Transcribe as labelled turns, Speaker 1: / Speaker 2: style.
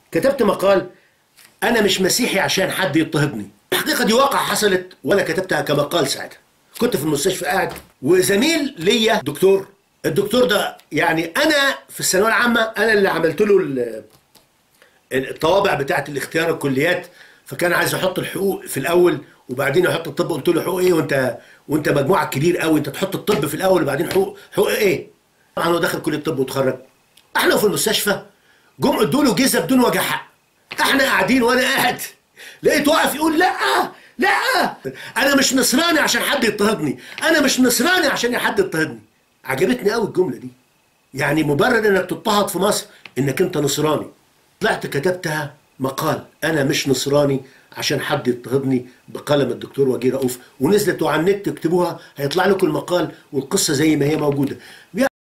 Speaker 1: كتبت مقال انا مش مسيحي عشان حد يضطهدني الحقيقه دي واقع حصلت وانا كتبتها كمقال ساعتها كنت في المستشفى قاعد وزميل ليا دكتور الدكتور ده يعني انا في الثانويه العامه انا اللي عملت له ال- الطوابع بتاعت الاختيار الكليات فكان عايز يحط الحقوق في الاول وبعدين يحط الطب قلت له حقوق ايه وانت وانت مجموعك كبير قوي انت تحط الطب في الاول وبعدين حقوق حقوق ايه طبعا هو دخل كليه الطب وتخرج احنا في المستشفى جم ادوا له جزء بدون وجه حق احنا قاعدين وانا قاعد لقيت واقف يقول لا لا انا مش نصراني عشان حد يضطهدني انا مش نصراني عشان حد يضطهدني عجبتني قوي الجمله دي يعني مبرر انك تضطهد في مصر انك انت نصراني طلعت كتبتها مقال انا مش نصراني عشان حد يضطهدني بقلم الدكتور وجيه رؤوف ونزلت وعلى النت اكتبوها هيطلع لكم المقال والقصه زي ما هي موجوده